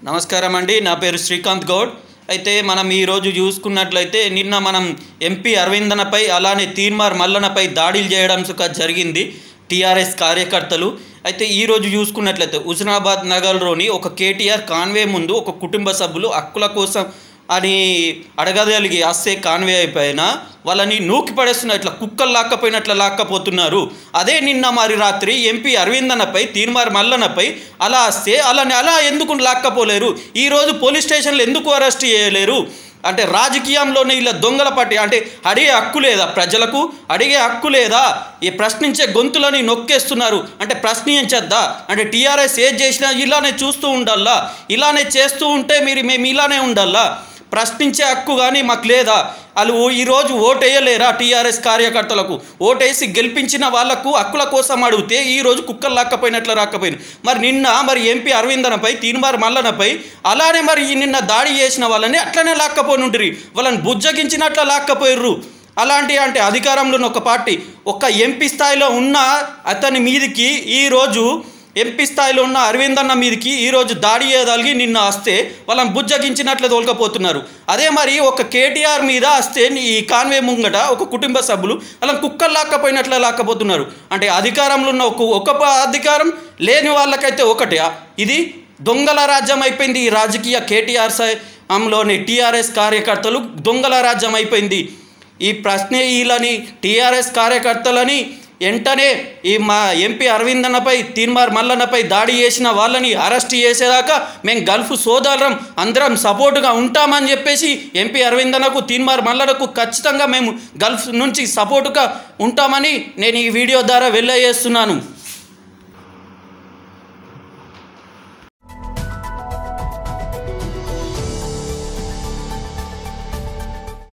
నమస్కారం అండి నా పేరు శ్రీకాంత్ గౌడ్ అయితే మనం ఈరోజు చూసుకున్నట్లయితే నిన్న మనం ఎంపీ అరవిందనపై అలానే తీన్మార్ మల్లనపై దాడులు చేయడం సుఖ జరిగింది టీఆర్ఎస్ కార్యకర్తలు అయితే ఈరోజు చూసుకున్నట్లయితే హుజనాబాద్ నగర్లోని ఒక కేటీఆర్ కాన్వే ముందు ఒక కుటుంబ సభ్యులు హక్కుల కోసం అని అడగగలిగి వస్తే కాన్వే అయిపోయినా వాళ్ళని నూకి పడేస్తున్నారు ఇట్లా కుక్కలు లాక్కపోయినట్లు లాక్కపోతున్నారు అదే నిన్న మరి రాత్రి ఎంపీ అరవిందనపై తీర్మార్ మల్లనపై అలా వస్తే అలాని అలా ఎందుకు లాక్కపోలేరు ఈరోజు పోలీస్ స్టేషన్లో ఎందుకు అరెస్ట్ చేయలేరు అంటే రాజకీయంలోనే ఇలా దొంగల పట్టి అంటే అడిగే హక్కు లేదా ప్రజలకు అడిగే హక్కు లేదా ఈ ప్రశ్నించే గొంతులని నొక్కేస్తున్నారు అంటే ప్రశ్నించద్దా అంటే టీఆర్ఎస్ ఏది చేసినా ఇలానే చూస్తూ ఉండాలా ఇలానే చేస్తూ ఉంటే మీరు మేము ఇలానే ఉండాలా ప్రశ్నించే హక్కు కానీ మాకు లేదా వాళ్ళు ఓ- ఈరోజు ఓటు వేయలేరా టీఆర్ఎస్ కార్యకర్తలకు ఓటేసి గెలిపించిన వాళ్లకు హక్కుల కోసం అడిగితే ఈరోజు కుక్కలు లాక్కపోయినట్లు రాకపోయిన మరి నిన్న మరి ఎంపీ అరవిందనపై తీన్మార్ మల్లనపై అలానే మరి ఈ నిన్న దాడి చేసిన వాళ్ళని అట్లనే లాక్కపోయి ఉండ్రి వాళ్ళని బుజ్జగించినట్లు లాక్కపోయిర్రు అలాంటి అంటే అధికారంలో ఉన్న ఒక పార్టీ ఒక ఎంపీ స్థాయిలో ఉన్న అతని మీదికి ఈరోజు ఎంపీ స్థాయిలో ఉన్న అరవింద్ అన్న మీదకి ఈరోజు దాడి చేయగలిగి నిన్న వస్తే వాళ్ళని బుజ్జగించినట్లు తోలుకపోతున్నారు అదే మరి ఒక కేటీఆర్ మీద వస్తే ఈ కాన్వే ముంగట ఒక కుటుంబ సభ్యులు అలా కుక్కలు లాక్కపోయినట్లు లాక్కపోతున్నారు అంటే అధికారంలో ఉన్న ఒక ఒక ప- అధికారం లేని వాళ్ళకైతే ఒకటే ఇది దొంగల రాజ్యం అయిపోయింది ఈ రాజకీయ కేటీఆర్ లోని టీఆర్ఎస్ కార్యకర్తలు దొంగల రాజ్యం అయిపోయింది ఈ ప్రశ్నీయులని టీఆర్ఎస్ కార్యకర్తలని వెంటనే ఈ మా ఎంపీ అరవిందన్నపై తీన్మార్ మల్లన్నపై దాడి చేసిన వాళ్ళని అరెస్ట్ చేసేదాకా మేము గల్ఫ్ సోదరం అందరం సపోర్టుగా ఉంటామని చెప్పేసి ఎంపీ అరవిందనకు తీన్మార్ మల్లనకు ఖచ్చితంగా మేము గల్ఫ్ నుంచి సపోర్టుగా ఉంటామని నేను ఈ వీడియో ద్వారా వెళ్ళేస్తున్నాను